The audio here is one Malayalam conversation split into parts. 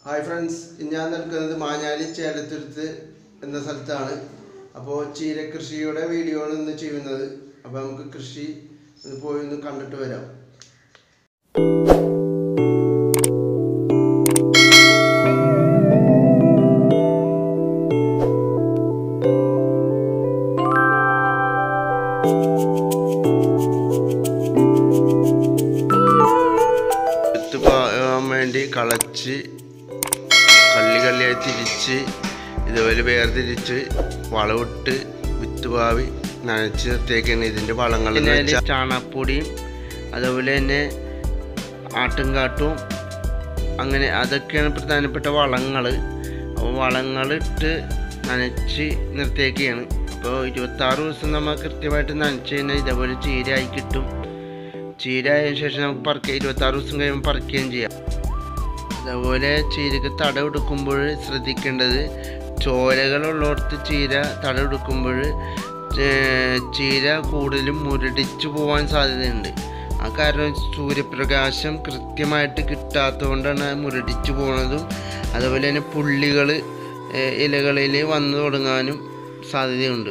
ഹായ് ഫ്രണ്ട്സ് ഞാൻ നിൽക്കുന്നത് മാഞ്ഞാലി ചേലത്തുരുത്ത് എന്ന സ്ഥലത്താണ് അപ്പോൾ ചീരകൃഷിയുടെ വീഡിയോ ആണ് ഇന്ന് ചെയ്യുന്നത് അപ്പോൾ നമുക്ക് കൃഷി ഒന്ന് പോയി ഒന്ന് കണ്ടിട്ട് വരാം വിത്ത് പാകാൻ വേണ്ടി കളച്ച് കള്ളി കള്ളിയായി തിരിച്ച് ഇതുപോലെ വേർതിരിച്ച് വളവിട്ട് വിത്ത് പാവി നനച്ച് നിർത്തിയേക്കാണ് ഇതിൻ്റെ വളങ്ങൾ ചാണകപ്പൊടിയും അതുപോലെ തന്നെ ആട്ടുംകാട്ടും അങ്ങനെ അതൊക്കെയാണ് പ്രധാനപ്പെട്ട വളങ്ങൾ അപ്പോൾ വളങ്ങളിട്ട് നനച്ച് നിർത്തിയേക്കുകയാണ് അപ്പോൾ ഇരുപത്താറ് ദിവസം നമ്മൾ കൃത്യമായിട്ട് നനച്ച് കഴിഞ്ഞാൽ ഇതേപോലെ ചീരയായി കിട്ടും ചീര ആയതിനു ശേഷം നമുക്ക് പറിക്കുക ഇരുപത്താറ് ദിവസം കഴിയുമ്പോൾ പറിക്കുകയും ചെയ്യാം അതുപോലെ ചീരക്ക് തട എടുക്കുമ്പോൾ ശ്രദ്ധിക്കേണ്ടത് ചോരകളുള്ളിടത്ത് ചീര തട എടുക്കുമ്പോൾ ചീര കൂടുതലും മുരടിച്ചു പോകാൻ സാധ്യതയുണ്ട് ആ കാരണം സൂര്യപ്രകാശം കൃത്യമായിട്ട് കിട്ടാത്തതുകൊണ്ടാണ് അത് മുരടിച്ചു പോകുന്നതും അതുപോലെ തന്നെ പുള്ളികൾ ഇലകളിൽ വന്നു തുടങ്ങാനും സാധ്യതയുണ്ട്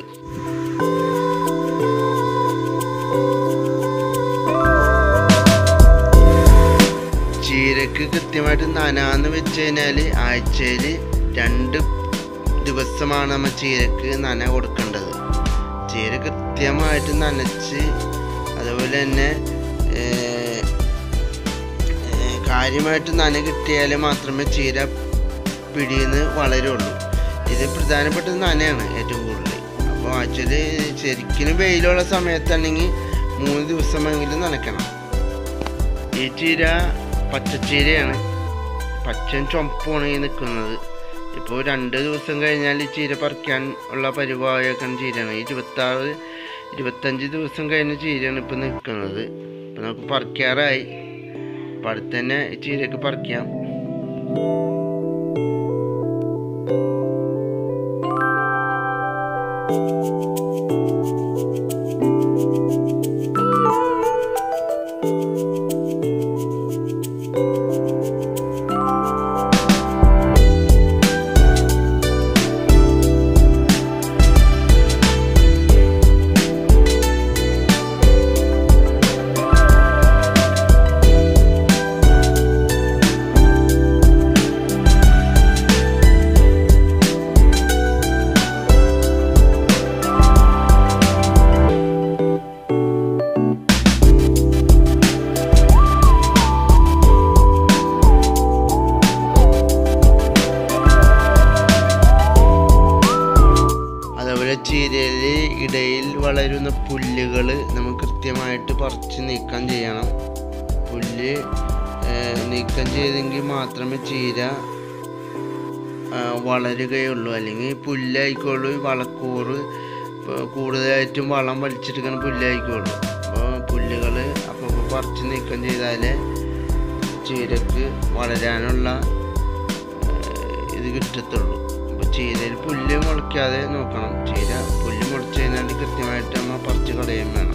ചീരക്ക് കൃത്യമായിട്ട് നനാന്ന് വെച്ച് കഴിഞ്ഞാൽ ആഴ്ചയിൽ രണ്ട് ദിവസമാണ് നമ്മൾ ചീരക്ക് നന കൊടുക്കേണ്ടത് ചീര കൃത്യമായിട്ട് നനച്ച് അതുപോലെ തന്നെ ഏർ, ഏർ, കാര്യമായിട്ട് നന കിട്ടിയാൽ മാത്രമേ ചീര പിടിയെന്ന് വളരുള്ളൂ ഇത് പ്രധാനപ്പെട്ട നനയാണ് ഏറ്റവും കൂടുതൽ അപ്പോൾ ആഴ്ചയിൽ ശരിക്കും വെയിലുള്ള സമയത്താണെങ്കിൽ മൂന്ന് ദിവസമെങ്കിലും നനയ്ക്കണം ഈ ചീര പച്ചച്ചീരയാണ് പച്ചയും ചുമപ്പുമാണ് ഈ നിൽക്കുന്നത് ഇപ്പോൾ രണ്ട് ദിവസം കഴിഞ്ഞാൽ ഈ ചീര പറിക്കാൻ ഉള്ള പരിപാടിയൊക്കെയാണ് ചീരയാണ് ഈ ഇരുപത്താറ് ഇരുപത്തഞ്ച് ദിവസം കഴിഞ്ഞ ചീരയാണ് ഇപ്പോൾ നിൽക്കുന്നത് ഇപ്പോൾ നമുക്ക് പറിക്കാറായി അപ്പം അടുത്ത് തന്നെ ഈ ചീരയൊക്കെ പറിക്കാം അതേപോലെ ചീരയിൽ ഇടയിൽ വളരുന്ന പുല്ലുകൾ നമ്മൾ കൃത്യമായിട്ട് പറിച്ച് നീക്കം ചെയ്യണം പുല്ല് ഏർ, നീക്കം ചെയ്തെങ്കിൽ മാത്രമേ ചീര ആ, വളരുകയുള്ളൂ അല്ലെങ്കിൽ പുല്ലായിക്കോളൂ വളക്കൂറ് ഇപ്പോൾ കൂടുതലായിട്ടും വളം വലിച്ചെടുക്കുന്ന പുല്ലായിക്കോളൂ അപ്പോൾ പുല്ലുകൾ അപ്പോൾ പറിച്ച് നീക്കം ചെയ്താലേ ചീരക്ക് വളരാനുള്ള ഏർ, ഇത് കിട്ടത്തുള്ളൂ അപ്പോൾ ചീരയിൽ പുല്ല് മുളയ്ക്കാതെ നോക്കണം ചീര പുല്ല് മുളച്ച് കഴിഞ്ഞാൽ കൃത്യമായിട്ട് നമ്മൾ പറിച്ച് കളയുകയും വേണം